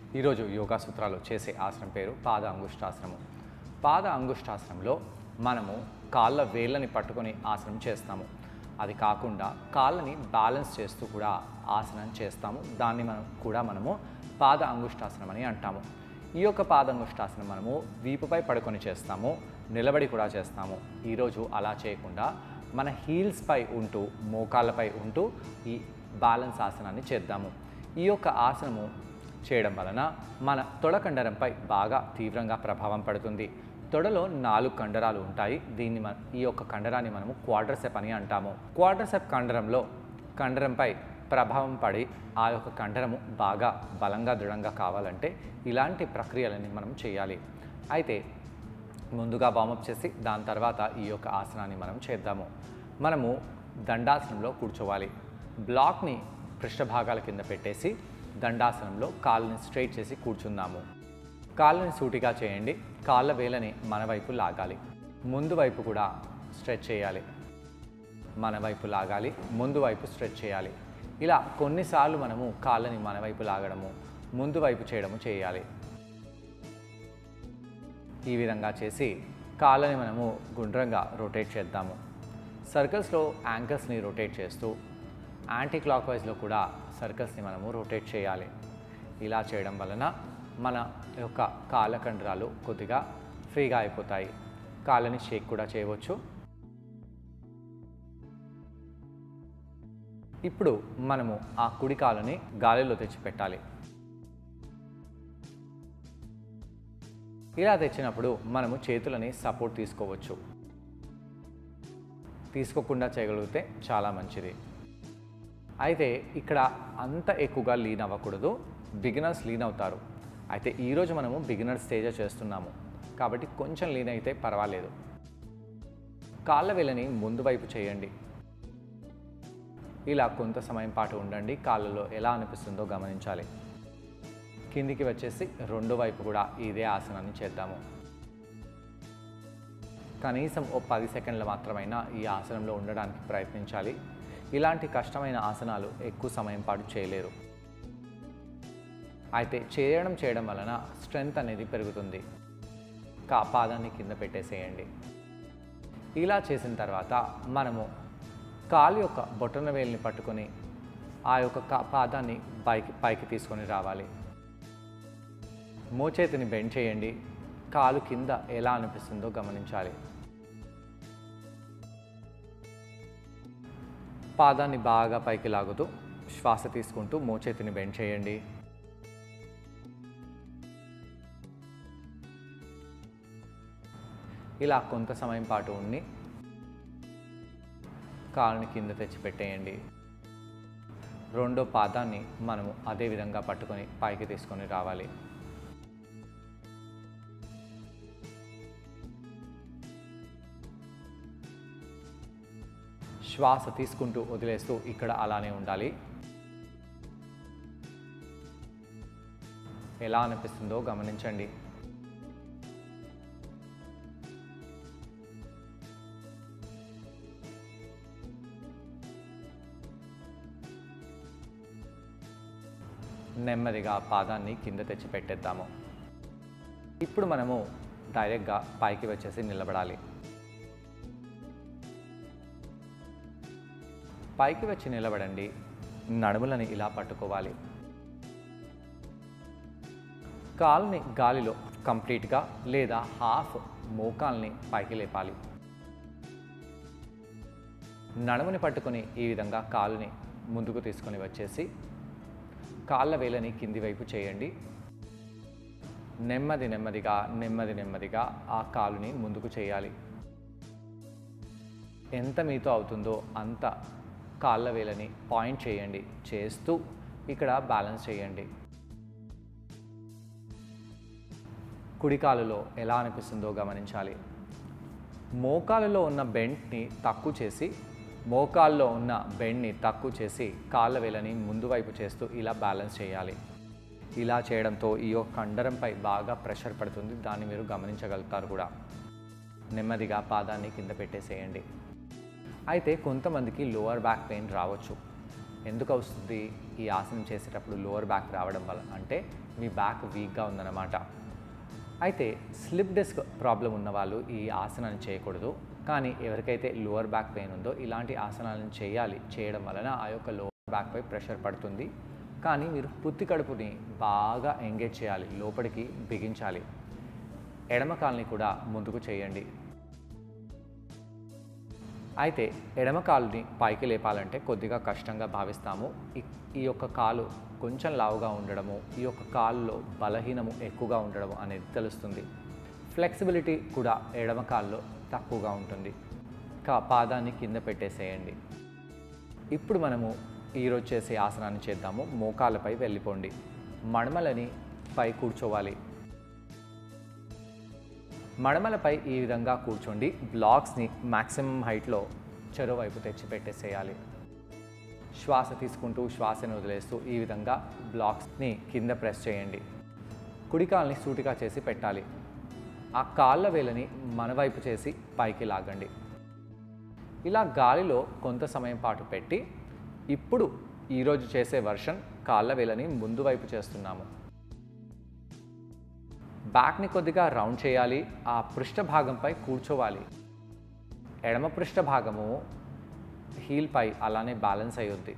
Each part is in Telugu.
ఈరోజు యోగా సూత్రాలు చేసే ఆసనం పేరు పాద అంగుష్టాసనము పాద అంగుష్టాసనంలో మనము కాళ్ళ వేళ్ళని పట్టుకొని ఆసనం చేస్తాము అది కాకుండా కాళ్ళని బ్యాలెన్స్ చేస్తూ కూడా ఆసనం చేస్తాము దాన్ని మనం కూడా మనము పాద అంగుష్టాసనం అని అంటాము ఈ యొక్క పాద అంగుష్టాసనం మనము వీపుపై పడుకొని చేస్తాము నిలబడి కూడా చేస్తాము ఈరోజు అలా చేయకుండా మన హీల్స్పై ఉంటూ మోకాళ్ళపై ఉంటూ ఈ బ్యాలెన్స్ ఆసనాన్ని చేద్దాము ఈ యొక్క ఆసనము చేయడం వలన మన తొడ కండరంపై బాగా తీవ్రంగా ప్రభావం పడుతుంది తొడలో నాలుగు కండరాలు ఉంటాయి దీన్ని మన ఈ యొక్క కండరాన్ని మనము క్వాడ్రసెప్ అని అంటాము క్వాడ్రసెప్ కండరంలో కండరంపై ప్రభావం పడి ఆ యొక్క కండరము బాగా బలంగా దృఢంగా కావాలంటే ఇలాంటి ప్రక్రియలని మనం చేయాలి అయితే ముందుగా వామప్ చేసి దాని తర్వాత ఈ యొక్క ఆసనాన్ని మనం చేద్దాము మనము దండాసనంలో కూర్చోవాలి బ్లాక్ని పృష్ఠభాగాల కింద పెట్టేసి దండాసనంలో కాళ్ళని స్ట్రైట్ చేసి కూర్చుందాము కాళ్ళని సూటిగా చేయండి కాళ్ళ వేలని మన వైపు లాగాలి ముందు వైపు కూడా స్ట్రెచ్ చేయాలి మన వైపు లాగాలి ముందు వైపు స్ట్రెచ్ చేయాలి ఇలా కొన్నిసార్లు మనము కాళ్ళని మన వైపు లాగడము ముందు వైపు చేయడము చేయాలి ఈ విధంగా చేసి కాళ్ళని మనము గుండ్రంగా రొటేట్ చేద్దాము సర్కిల్స్లో యాంకిల్స్ని రొటేట్ చేస్తూ యాంటీ క్లాక్ వైజ్లో కూడా సర్కిల్స్ని మనము రొటేట్ చేయాలి ఇలా చేయడం వలన మన యొక్క కాళ్ళ కండరాలు కొద్దిగా ఫ్రీగా అయిపోతాయి కాళ్ళని షేక్ కూడా చేయవచ్చు ఇప్పుడు మనము ఆ కుడి కాలుని గాలిలో తెచ్చిపెట్టాలి ఇలా తెచ్చినప్పుడు మనము చేతులని సపోర్ట్ తీసుకోవచ్చు తీసుకోకుండా చేయగలిగితే చాలా మంచిది అయితే ఇక్కడ అంత ఎక్కువగా లీన్ అవ్వకూడదు బిగినర్స్ లీన్ అవుతారు అయితే ఈరోజు మనము బిగినర్ స్టేజ్ చేస్తున్నాము కాబట్టి కొంచెం లీన్ అయితే పర్వాలేదు కాళ్ళ వేలని ముందు వైపు చేయండి ఇలా కొంత సమయం పాటు ఉండండి కాళ్ళలో ఎలా అనిపిస్తుందో గమనించాలి కిందికి వచ్చేసి రెండో వైపు కూడా ఇదే ఆసనాన్ని చేద్దాము కనీసం ఓ పది సెకండ్ల మాత్రమైనా ఈ ఆసనంలో ఉండడానికి ప్రయత్నించాలి ఇలాంటి కష్టమైన ఆసనాలు ఎక్కువ సమయం పాటు చేయలేరు అయితే చేయడం చేయడం వలన స్ట్రెంగ్త్ అనేది పెరుగుతుంది కా పాదాన్ని కింద పెట్టేసేయండి ఇలా చేసిన తర్వాత మనము కాలు యొక్క బొటన వేలిని పట్టుకొని ఆ యొక్క కా పాదాన్ని పైకి పైకి తీసుకొని రావాలి మోచేతిని బెండ్ చేయండి కాలు కింద ఎలా అనిపిస్తుందో గమనించాలి పాదాన్ని బాగా పైకి లాగుతూ శ్వాస తీసుకుంటూ మోచేతిని బెండ్ చేయండి ఇలా కొంత సమయం పాటు ఉండి కాలుని కింద తెచ్చి పెట్టేయండి రెండో పాదాన్ని మనము అదే విధంగా పట్టుకొని పైకి తీసుకొని రావాలి శ్వాస తీసుకుంటూ వదిలేస్తూ ఇక్కడ అలానే ఉండాలి ఎలా అనిపిస్తుందో గమనించండి నెమ్మదిగా పాదాన్ని కింద తెచ్చి పెట్టేద్దాము ఇప్పుడు మనము డైరెక్ట్గా పైకి వచ్చేసి నిలబడాలి పైకి వచ్చి నిలబడండి నడుములని ఇలా పట్టుకోవాలి కాల్ని గాలిలో కంప్లీట్గా లేదా హాఫ్ మోకాల్ని పైకి లేపాలి నడుముని పట్టుకొని ఈ విధంగా కాలుని ముందుకు తీసుకొని వచ్చేసి కాళ్ళ వేలని కింది వైపు చేయండి నెమ్మది నెమ్మదిగా నెమ్మది నెమ్మదిగా ఆ కాలుని ముందుకు చేయాలి ఎంత మీతో అవుతుందో అంత కాళ్ళ వేలని పాయింట్ చేయండి చేస్తూ ఇక్కడ బ్యాలెన్స్ చేయండి కుడి కాలులో ఎలా అనిపిస్తుందో గమనించాలి మోకాలులో ఉన్న బెండ్ని తక్కువ చేసి మోకాల్లో ఉన్న బెండ్ని తక్కువ చేసి కాళ్ళ వేలని ముందు వైపు చేస్తూ ఇలా బ్యాలెన్స్ చేయాలి ఇలా చేయడంతో ఈ యొక్క కండరంపై బాగా ప్రెషర్ పడుతుంది దాన్ని మీరు గమనించగలుగుతారు కూడా నెమ్మదిగా పాదాన్ని కింద పెట్టేసేయండి అయితే కొంతమందికి లోవర్ బ్యాక్ పెయిన్ రావచ్చు ఎందుకు వస్తుంది ఈ ఆసనం చేసేటప్పుడు లోవర్ బ్యాక్ రావడం వల్ల అంటే మీ బ్యాక్ వీక్గా ఉందన్నమాట అయితే స్లిప్ డిస్క్ ప్రాబ్లం ఉన్న వాళ్ళు ఈ ఆసనాన్ని చేయకూడదు కానీ ఎవరికైతే లోవర్ బ్యాక్ పెయిన్ ఉందో ఇలాంటి ఆసనాలను చేయాలి చేయడం వలన ఆ యొక్క లోవర్ బ్యాక్పై ప్రెషర్ పడుతుంది కానీ మీరు పుత్తి కడుపుని బాగా ఎంగేజ్ చేయాలి లోపలికి బిగించాలి ఎడమ కాల్ని కూడా ముందుకు చేయండి అయితే ఎడమ కాలుని పైకి లేపాలంటే కొద్దిగా కష్టంగా భావిస్తాము ఈ- ఈ యొక్క కాలు కొంచెం లావుగా ఉండడము ఈ యొక్క కాలులో బలహీనము ఎక్కువగా ఉండడము అనేది తెలుస్తుంది ఫ్లెక్సిబిలిటీ కూడా ఎడమ కాల్లో తక్కువగా ఉంటుంది కా పాదాన్ని కింద పెట్టేసేయండి ఇప్పుడు మనము ఈరోజు చేసే ఆసనాన్ని చేద్దాము మోకాళ్ళపై వెళ్ళిపోండి మడమలని పై కూర్చోవాలి మడమలపై ఈ విధంగా కూర్చోండి బ్లాక్స్ని మ్యాక్సిమం హైట్లో చెరో వైపు తెచ్చి పెట్టేసేయాలి శ్వాస తీసుకుంటూ శ్వాసను వదిలేస్తూ ఈ విధంగా బ్లాక్స్ని కింద ప్రెస్ చేయండి కుడికాల్ని సూటిగా చేసి పెట్టాలి ఆ కాళ్ళ వేలని మన వైపు చేసి పైకి లాగండి ఇలా గాలిలో కొంత సమయం పాటు పెట్టి ఇప్పుడు ఈరోజు చేసే వర్షన్ కాళ్ళ వేలని ముందు వైపు చేస్తున్నాము బ్యాక్ని కొద్దిగా రౌండ్ చేయాలి ఆ పృష్ఠ భాగంపై కూర్చోవాలి ఎడమ పృష్ఠ భాగము హీల్పై అలానే బ్యాలెన్స్ అయ్యుద్ది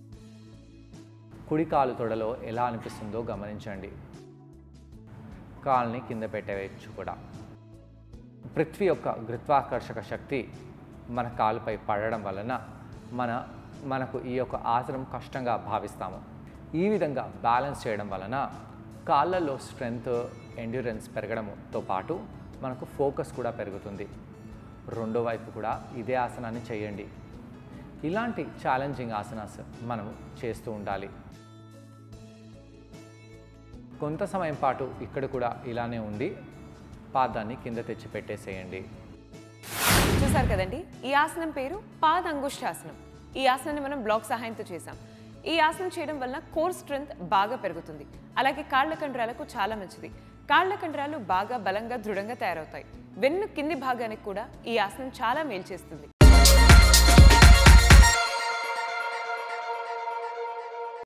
కుడి కాలు తొడలో ఎలా అనిపిస్తుందో గమనించండి కాల్ని కింద పెట్టవేయచ్చు కూడా పృథ్వీ యొక్క గురుత్వాకర్షక శక్తి మన కాలుపై పడడం వలన మన మనకు ఈ యొక్క ఆసనం కష్టంగా భావిస్తాము ఈ విధంగా బ్యాలెన్స్ చేయడం వలన కాళ్ళల్లో స్ట్రెంగ్త్ ఎండ్యూరెన్స్ పెరగడంతో పాటు మనకు ఫోకస్ కూడా పెరుగుతుంది రెండో వైపు కూడా ఇదే ఆసనాన్ని చేయండి ఇలాంటి ఛాలెంజింగ్ ఆసనాస్ మనం చేస్తూ ఉండాలి కొంత సమయం పాటు ఇక్కడ కూడా ఇలానే ఉండి పాదాన్ని కింద తెచ్చి పెట్టేసేయండి చూసారు కదండి ఈ ఆసనం పేరు పాద అంగుష్టాసనం ఈ ఆసనాన్ని మనం బ్లాక్ సహాయంతో చేసాం ఈ ఆసనం చేయడం వలన కోర్ స్ట్రెంగ్త్ బాగా పెరుగుతుంది అలాగే కాళ్ళ కండరాలకు చాలా మంచిది కాళ్ళ కండరాలు బాగా బలంగా దృఢంగా తయారవుతాయి వెన్ను కింది భాగానికి కూడా ఈ ఆసనం చాలా మేలు చేస్తుంది